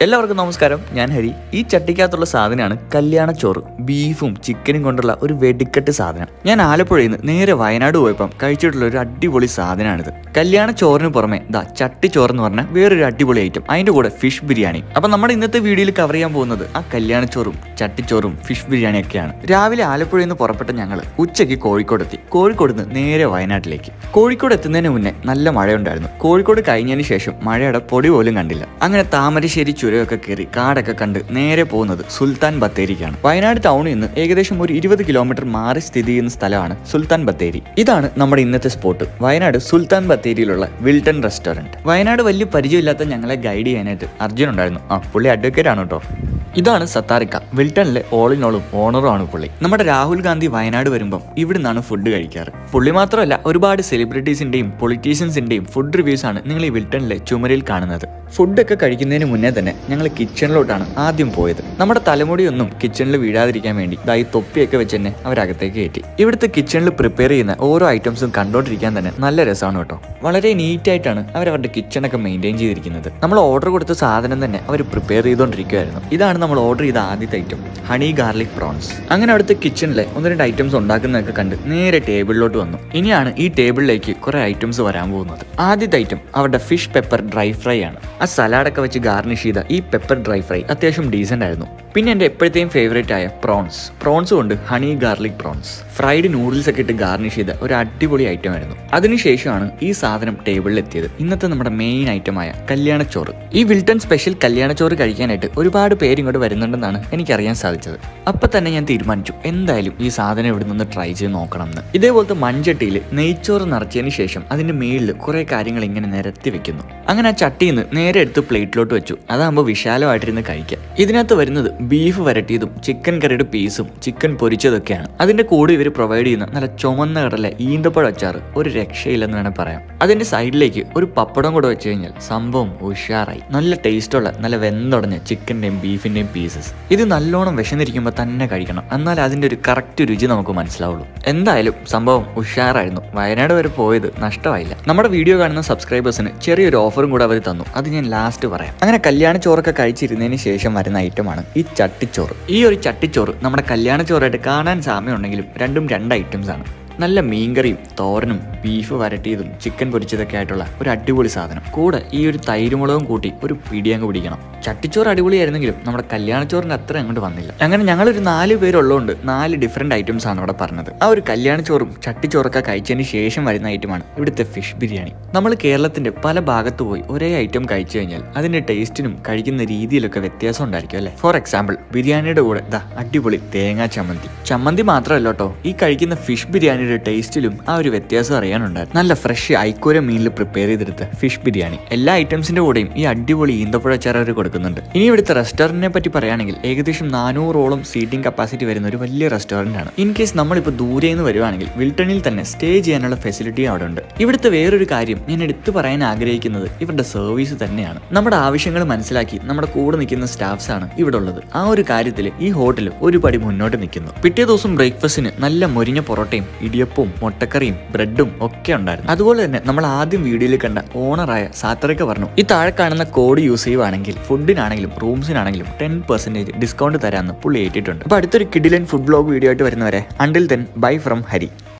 എല്ലാവർക്കും നമസ്കാരം ഞാൻ ഹരി ഈ ചട്ടിക്കകത്തുള്ള സാധനമാണ് കല്യാണ ചോറ് ബീഫും ചിക്കനും കൊണ്ടുള്ള ഒരു വെടിക്കെട്ട് സാധനം ഞാൻ ആലപ്പുഴയിൽ നിന്ന് നേരെ വയനാട് പോയപ്പം കഴിച്ചിട്ടുള്ള ഒരു അടിപൊളി സാധനമാണിത് കല്യാണ ചോറിന് പുറമെ ദാ ചട്ടി ചോറ് എന്ന് പറഞ്ഞ വേറൊരു അടിപൊളി ഐറ്റം അതിന്റെ കൂടെ ഫിഷ് ബിരിയാണി അപ്പൊ നമ്മുടെ ഇന്നത്തെ വീഡിയോയിൽ കവർ ചെയ്യാൻ പോകുന്നത് ആ കല്യാണച്ചോറും ചട്ടിച്ചോറും ഫിഷ് ബിരിയാണിയൊക്കെയാണ് രാവിലെ ആലപ്പുഴയിൽ നിന്ന് പുറപ്പെട്ട ഞങ്ങൾ ഉച്ചയ്ക്ക് കോഴിക്കോട് എത്തി കോഴിക്കോട് നിന്ന് നേരെ വയനാട്ടിലേക്ക് കോഴിക്കോട് എത്തുന്നതിന് മുന്നേ നല്ല മഴയുണ്ടായിരുന്നു കോഴിക്കോട് കഴിഞ്ഞതിന് ശേഷം മഴയുടെ പൊടി പോലും കണ്ടില്ല അങ്ങനെ താമരശ്ശേരി ചുരമൊക്കെ കയറി കാടൊക്കെ കണ്ട് നേരെ പോകുന്നത് സുൽത്താൻ ബത്തേരിക്കാണ് വയനാട് ടൗണിൽ നിന്ന് ഏകദേശം ഒരു ഇരുപത് കിലോമീറ്റർ മാറി സ്ഥിതി ചെയ്യുന്ന സ്ഥലമാണ് സുൽത്താൻ ബത്തേരി ഇതാണ് നമ്മുടെ ഇന്നത്തെ സ്പോട്ട് വയനാട് സുൽത്താൻ ബത്തേരിയിലുള്ള വിൽട്ടൺ റെസ്റ്റോറന്റ് വയനാട് വലിയ പരിചയമില്ലാത്ത ഞങ്ങളെ ഗൈഡ് ചെയ്യാനായിട്ട് അർജുൻ ഉണ്ടായിരുന്നു ആ പുള്ളി അഡ്വക്കേറ്റ് ആണ് കേട്ടോ ഇതാണ് സത്താറിക്ക വിൽട്ടണിലെ ഓൾ ഇൻ ഓളും ഓണറും ആണ് പുള്ളി നമ്മുടെ രാഹുൽ ഗാന്ധി വയനാട് വരുമ്പം ഇവിടെ നിന്നാണ് ഫുഡ് കഴിക്കാറ് പുള്ളി മാത്രമല്ല ഒരുപാട് സെലിബ്രിറ്റീസിന്റെയും പൊളിറ്റീഷ്യൻസിന്റെയും ഫുഡ് റിവ്യൂസ് ആണ് നിങ്ങൾ ഈ വിൽട്ടണിലെ ചുമരിൽ കാണുന്നത് ഫുഡൊക്കെ കഴിക്കുന്നതിന് മുന്നേ തന്നെ ഞങ്ങൾ കിച്ചണിലോട്ടാണ് ആദ്യം പോയത് നമ്മുടെ തലമുടിയൊന്നും കിച്ചണിൽ വീഴാതിരിക്കാൻ വേണ്ടി ദാ ഈ തൊപ്പിയൊക്കെ വെച്ച് തന്നെ അവരകത്തേക്ക് കയറ്റി ഇവിടുത്തെ കിച്ചണിൽ പ്രിപ്പയർ ചെയ്യുന്ന ഓരോ ഐറ്റംസും കണ്ടോണ്ടിരിക്കാൻ തന്നെ നല്ല രസമാണ് കേട്ടോ വളരെ നീറ്റ് ആയിട്ടാണ് അവർ അവരുടെ കിച്ചണൊക്കെ മെയിൻറ്റെയിൻ ചെയ്തിരിക്കുന്നത് നമ്മൾ ഓർഡർ കൊടുത്ത സാധനം തന്നെ അവർ പ്രിപ്പയർ ചെയ്തുകൊണ്ടിരിക്കുമായിരുന്നു ഇതാണ് നമ്മൾ ഓർഡർ ചെയ്ത ആദ്യത്തെ ഐറ്റം ഹണി ഗാർലിക് പ്രോൺസ് അങ്ങനെ അവിടുത്തെ കിച്ചണിലെ ഒന്ന് രണ്ട് ഐറ്റംസ് ഉണ്ടാക്കുന്നതൊക്കെ കണ്ട് നേരെ ടേബിളിലോട്ട് വന്നു ഇനിയാണ് ഈ ടേബിളിലേക്ക് കുറെ ഐറ്റംസ് വരാൻ പോകുന്നത് ആദ്യത്തെ ഐറ്റം അവരുടെ ഫിഷ് പെപ്പർ ഡ്രൈ ഫ്രൈ ആണ് ആ സലാഡൊക്കെ വെച്ച് ഗാർണിഷ് ചെയ്ത ഈ പെപ്പർ ഡ്രൈ ഫ്രൈ അത്യാവശ്യം ഡീസൻ്റ് ആയിരുന്നു പിന്നെ എൻ്റെ എപ്പോഴത്തെയും ഫേവറേറ്റ് ആയ പ്രോൺസ് പ്രോൺസ് കൊണ്ട് honey garlic prawns fried noodles ഒക്കെ ഇട്ട് ഗാർണിഷ് ചെയ്ത ഒരു അടിപൊളി ഐറ്റം ആയിരുന്നു അതിനുശേഷമാണ് ഈ സാധനം ടേബിളിൽ എത്തിയത് ഇന്നത്തെ നമ്മുടെ മെയിൻ ഐറ്റമായ കല്യാണച്ചോറ് ഈ വിൽട്ടൺ സ്പെഷ്യൽ കല്യാണച്ചോറ് കഴിക്കാനായിട്ട് ഒരുപാട് പേര് ഇങ്ങോട്ട് വരുന്നുണ്ടെന്നാണ് എനിക്കറിയാൻ സാധിച്ചത് അപ്പം തന്നെ ഞാൻ തീരുമാനിച്ചു എന്തായാലും ഈ സാധനം ഇവിടെ നിന്ന് ട്രൈ ചെയ്ത് നോക്കണം എന്ന് ഇതേപോലത്തെ മൺചട്ടിയിൽ നെയ്ച്ചോറ് നിറച്ചതിന് ശേഷം അതിന്റെ മേളിൽ കുറെ കാര്യങ്ങൾ ഇങ്ങനെ നിരത്തി വെക്കുന്നു അങ്ങനെ ആ ചട്ടിയിൽ നിന്ന് നേരെ എടുത്ത് പ്ലേറ്റിലോട്ട് വെച്ചു അതാകുമ്പോൾ വിശാലമായിട്ടിരുന്ന് കഴിക്കാം ഇതിനകത്ത് വരുന്നത് ബീഫ് വരട്ടിയതും ചിക്കൻ കറിയുടെ പീസും ചിക്കൻ പൊരിച്ചതൊക്കെയാണ് അതിന്റെ കൂടെ ഇവർ പ്രൊവൈഡ് ചെയ്യുന്ന നല്ല ചുമന്ന കടല ഈന്തപ്പഴ അച്ചാറ് ഒരു രക്ഷയില്ലെന്ന് വേണേൽ പറയാം അതിന്റെ സൈഡിലേക്ക് ഒരു പപ്പടം കൂടെ വെച്ച് കഴിഞ്ഞാൽ സംഭവം ഉഷാറായി നല്ല ടേസ്റ്റുള്ള നല്ല വെന്തുടഞ്ഞ ചിക്കന്റെയും ബീഫിന്റെയും പീസസ് ഇത് നല്ലോണം വിശന്നിരിക്കുമ്പോൾ തന്നെ കഴിക്കണം എന്നാൽ അതിന്റെ ഒരു കറക്റ്റ് രുചി നമുക്ക് മനസ്സിലാവുള്ളൂ എന്തായാലും സംഭവം ഉഷാറായിരുന്നു വയനാട് വരെ പോയത് നഷ്ടമായില്ല നമ്മുടെ വീഡിയോ കാണുന്ന സബ്സ്ക്രൈബേഴ്സിന് ചെറിയൊരു ഓഫറും കൂടെ അവർ തന്നു അത് ഞാൻ ലാസ്റ്റ് പറയാം അങ്ങനെ കല്യാണ ചോറൊക്കെ കഴിച്ചിരുന്നതിന് ശേഷം വരുന്ന ഐറ്റമാണ് ഈ ചട്ടിച്ചോറ് ഈ ഒരു ചട്ടിച്ചോറ് നമ്മുടെ കല്യാണ ചോറായിട്ട് കാണാൻ സാമ്യമുണ്ടെങ്കിലും രണ്ടും രണ്ട് ഐറ്റംസ് ആണ് നല്ല മീൻകറിയും തോരനും ബീഫ് വരട്ടിയതും ചിക്കൻ പൊരിച്ചതൊക്കെ ആയിട്ടുള്ള ഒരു അടിപൊളി സാധനം കൂടെ ഈ ഒരു തൈരുമുളകും കൂട്ടി ഒരു പിടി അങ്ങ് പിടിക്കണം ചട്ടിച്ചോറ് അടിപൊളിയായിരുന്നെങ്കിലും നമ്മുടെ കല്യാണച്ചോറിന്റെ അത്ര അങ്ങോട്ട് വന്നില്ല അങ്ങനെ ഞങ്ങളൊരു നാല് പേരുള്ളതുകൊണ്ട് നാല് ഡിഫറെന്റ് ഐറ്റംസ് ആണ് ഇവിടെ പറഞ്ഞത് ആ ഒരു കല്യാണച്ചോറും ചട്ടിച്ചോറൊക്കെ കഴിച്ചതിന് ശേഷം വരുന്ന ഐറ്റമാണ് ഇവിടുത്തെ ഫിഷ് ബിരിയാണി നമ്മൾ കേരളത്തിന്റെ പല ഭാഗത്ത് പോയി ഒരേ ഐറ്റം കഴിച്ചു കഴിഞ്ഞാൽ അതിന്റെ ടേസ്റ്റിനും കഴിക്കുന്ന രീതിയിലൊക്കെ വ്യത്യാസം ഉണ്ടായിരിക്കും അല്ലേ ഫോർ എക്സാമ്പിൾ ബിരിയാണിയുടെ കൂടെ ദാ അടിപൊളി തേങ്ങാ ചമ്മന്തി ചമ്മന്തി മാത്രമല്ല കേട്ടോ ഈ കഴിക്കുന്ന ഫിഷ് ബിരിയാണിയുടെ ടേസ്റ്റിലും ആ ഒരു വ്യത്യാസം അറിയാനുണ്ടായിരുന്നു നല്ല ഫ്രഷ് ഐക്കൂര മീനിൽ പ്രിപ്പയർ ചെയ്തെടുത്ത ഫിഷ് ബിരിയാണി എല്ലാ ഐറ്റംസിന്റെ കൂടെയും ഈ അടിപൊളി ഈന്തപ്പുഴ അച്ചാർ അവർ കൊടുക്കുന്നുണ്ട് ഇനി ഇവിടുത്തെ റെസ്റ്റോറന്റിനെ പറ്റി പറയുകയാണെങ്കിൽ ഏകദേശം നാനൂറോളം സീറ്റിംഗ് കപ്പാസിറ്റി വരുന്ന ഒരു വലിയ റെസ്റ്റോറന്റ് ആണ് ഇൻ കേസ് നമ്മളിപ്പോൾ ദൂരെ നിന്ന് വരുവാണെങ്കിൽ വിൽട്ടണിൽ തന്നെ സ്റ്റേ ചെയ്യാനുള്ള ഫെസിലിറ്റി അവിടെ ഉണ്ട് ഇവിടുത്തെ വേറൊരു കാര്യം ഞാൻ എടുത്തു പറയാൻ ആഗ്രഹിക്കുന്നത് ഇവരുടെ സർവീസ് തന്നെയാണ് നമ്മുടെ ആവശ്യങ്ങൾ മനസ്സിലാക്കി നമ്മുടെ കൂടെ നിൽക്കുന്ന സ്റ്റാഫ്സ് ആണ് ഇവിടെ ഉള്ളത് ആ ഒരു കാര്യത്തിൽ ഈ ഹോട്ടൽ ഒരു പടി മുന്നോട്ട് നിൽക്കുന്നു പിറ്റേ ദിവസം ബ്രേക്ക്ഫാസ്റ്റിന് നല്ല മൊരിഞ്ഞ പൊറോട്ടയും ഇടിയപ്പവും മുട്ടക്കറിയും ബ്രെഡും ഒക്കെ ഉണ്ടായിരുന്നു അതുപോലെ തന്നെ നമ്മൾ ആദ്യം വീഡിയോയിൽ കണ്ട ഓണറായ സാത്തറയ്ക്ക് പറഞ്ഞു ഈ താഴെ കാണുന്ന കോഡ് യൂസ് ചെയ്യുവാണെങ്കിൽ ഫുഡിനാണെങ്കിലും റൂംസിനാണെങ്കിലും ടെൻ പെർസെന്റേജ് ഡിസ്കൗണ്ട് തരാമെന്ന് പുള്ളി ഏറ്റിട്ടുണ്ട് അപ്പൊ അടുത്തൊരു കിഡിലൻ ഫുഡ് ബ്ലോഗ് വീഡിയോ ആയിട്ട് വരുന്നവരെ until then bye from Hari